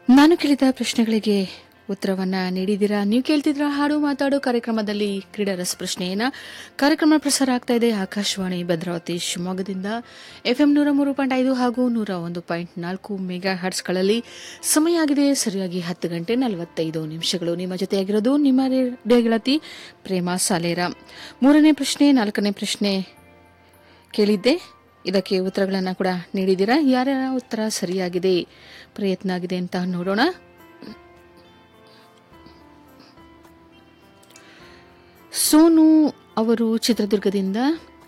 ನಾನು ಕೇಳಿದ ಪ್ರಶ್ನೆಗಳಿಗೆ ಉತ್ತರವನ್ನ ನೀಡಿದ್ದೀರಾ ನೀವು ಕೇಳ್ತಿದ್ರ ಹಾಡು ಮಾತಾಡೋ ಕಾರ್ಯಕ್ರಮದಲ್ಲಿ ಕ್ರೀಡಾ ರಸಪ್ರಶ್ನೆಯನ್ನ ಕಾರ್ಯಕ್ರಮ ಪ್ರಸಾರ ಆಗ್ತಾ ಇದೆ ಆಕಾಶವಾಣಿ ಭದ್ರಾವತಿ ಶಿವಮೊಗ್ಗದಿಂದ ಎಫ್ಎಂ ನೂರ ಮೂರು ಪಾಯಿಂಟ್ ಐದು ಹಾಗೂ ನೂರ ಒಂದು ಪಾಯಿಂಟ್ ನಾಲ್ಕು ಮೆಗಾ ಹರ್ಟ್ಸ್ಗಳಲ್ಲಿ ಸಮಯ ಆಗಿದೆ ಸರಿಯಾಗಿ ಹತ್ತು ಗಂಟೆ ನಲವತ್ತೈದು ನಿಮಿಷಗಳು ನಿಮ್ಮ ಜೊತೆಯಾಗಿರೋದು ನಿಮ್ಮ ರೇಡಿಯೋ ಗೆಳತಿ ಪ್ರೇಮ ಸಾಲೇರ ಮೂರನೇ ಪ್ರಶ್ನೆ ನಾಲ್ಕನೇ ಪ್ರಶ್ನೆ ಕೇಳಿದ್ದೆ ಇದಕ್ಕೆ ಉತ್ತರಗಳನ್ನು ಕೂಡ ನೀಡಿದ್ದೀರಾ ಯಾರ್ಯಾರ ಉತ್ತರ ಸರಿಯಾಗಿದೆ ಪ್ರಯತ್ನ ಆಗಿದೆ ಅಂತ ನೋಡೋಣ ಸೋನು ಅವರು ಚಿತ್ರದುರ್ಗದಿಂದ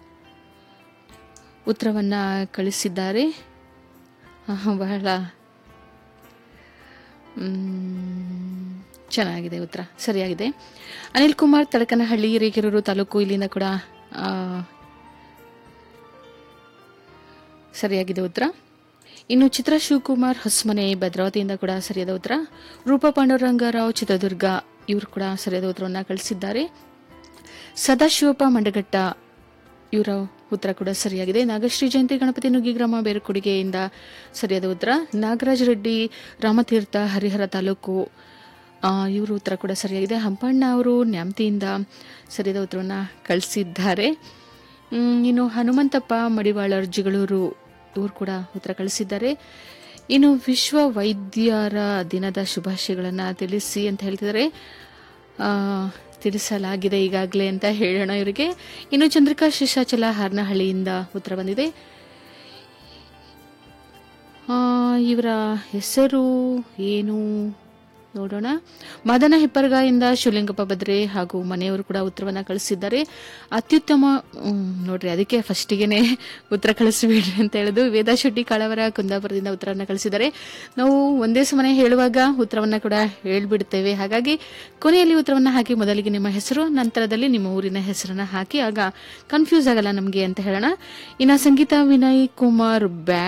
ಉತ್ತರವನ್ನ ಕಳಿಸಿದ್ದಾರೆ ಆಹಾ, ಬಹಳ ಮ್, ಚೆನ್ನಾಗಿದೆ ಉತ್ತರ ಸರಿಯಾಗಿದೆ ಅನಿಲ್ ಕುಮಾರ್ ತಡಕನಹಳ್ಳಿ ರೇಕೆರೂರು ತಾಲೂಕು ಇಲ್ಲಿಂದ ಕೂಡ ಆ, ಸರಿಯಾಗಿದೆ ಉತ್ತರ ಇನ್ನು ಚಿತ್ರ ಶಿವಕುಮಾರ್ ಹೊಸಮನೆ ಭದ್ರಾವತಿಯಿಂದ ಕೂಡ ಸರಿಯಾದ ಉತ್ತರ ರೂಪಾ ಪಾಂಡುರಂಗರಾವ್ ಚಿತ್ರದುರ್ಗ ಇವರು ಕೂಡ ಸರಿಯಾದ ಉತ್ತರವನ್ನು ಕಳಿಸಿದ್ದಾರೆ ಸದಾಶಿವಪ್ಪ ಮಂಡಗಟ್ಟ ಇವರ ಉತ್ತರ ಕೂಡ ಸರಿಯಾಗಿದೆ ನಾಗಶ್ರೀ ಜಯಂತಿ ಗಣಪತಿ ನುಗ್ಗಿಗ್ರಾಮ ಬೇರುಕೊಡುಗೆಯಿಂದ ಸರಿಯಾದ ಉತ್ತರ ನಾಗರಾಜ್ ರೆಡ್ಡಿ ರಾಮತೀರ್ಥ ಹರಿಹರ ತಾಲೂಕು ಆ, ಇವರು ಉತ್ತರ ಕೂಡ ಸರಿಯಾಗಿದೆ ಹಂಪಣ್ಣ ಅವರು ನ್ಯಾಮತಿಯಿಂದ ಸರಿಯಾದ ಉತ್ತರವನ್ನು ಕಳಿಸಿದ್ದಾರೆ ಮ್, ಇನ್ನು ಹನುಮಂತಪ್ಪ ಮಡಿವಾಳರ್ ಜಿಗಳೂರು ಇವರು ಕೂಡ ಉತ್ತರ ಕಳಿಸಿದ್ದಾರೆ ಇನ್ನು ವಿಶ್ವ ವೈದ್ಯರ ದಿನದ ಶುಭಾಶಯಗಳನ್ನು ತಿಳಿಸಿ ಅಂತ ಹೇಳ್ತಿದ್ದಾರೆ ಆ, ತಿಳಿಸಲಾಗಿದೆ ಈಗಾಗಲೇ ಅಂತ ಹೇಳೋಣ ಇವರಿಗೆ ಇನ್ನು ಚಂದ್ರಿಕಾ ಶೇಷಾಚಲ ಹಾರನಹಳ್ಳಿಯಿಂದ ಉತ್ತರ ಬಂದಿದೆ ಆ, ಇವರ ಹೆಸರು ಏನು ನೋಡೋಣ ಮದನ ಹೆಪ್ಪರ್ಗಾಯಿಂದ ಶಿವಲಿಂಗಪ್ಪ ಬದ್ರೆ ಹಾಗೂ ಮನೆಯವರು ಕೂಡ ಉತ್ತರವನ್ನ ಕಳಿಸಿದ್ದಾರೆ ಅತ್ಯುತ್ತಮ ಹ್ಮ್, ನೋಡ್ರಿ ಅದಕ್ಕೆ ಫಸ್ಟಿಗೆನೆ ಉತ್ತರ ಕಳಿಸ್ಬಿಡ್ರಿ ಅಂತ ಹೇಳುದು ವೇದಾ ಶೆಟ್ಟಿ ಕಾಳವರ ಕುಂದಾಪುರದಿಂದ ಉತ್ತರವನ್ನ ಕಳಿಸಿದ್ದಾರೆ ನಾವು ಒಂದೇ ಸಮನೆ ಹೇಳುವಾಗ ಉತ್ತರವನ್ನ ಕೂಡ ಹೇಳ್ಬಿಡ್ತೇವೆ ಹಾಗಾಗಿ ಕೊನೆಯಲ್ಲಿ ಉತ್ತರವನ್ನ ಹಾಕಿ ಮೊದಲಿಗೆ ನಿಮ್ಮ ಹೆಸರು ನಂತರದಲ್ಲಿ ನಿಮ್ಮ ಊರಿನ ಹೆಸರನ್ನ ಹಾಕಿ ಆಗ ಕನ್ಫ್ಯೂಸ್ ಆಗಲ್ಲ ನಮಗೆ ಅಂತ ಹೇಳೋಣ ಇನ್ನು ಸಂಗೀತ ವಿನಯ್ ಕುಮಾರ್ ಬ್ಯಾ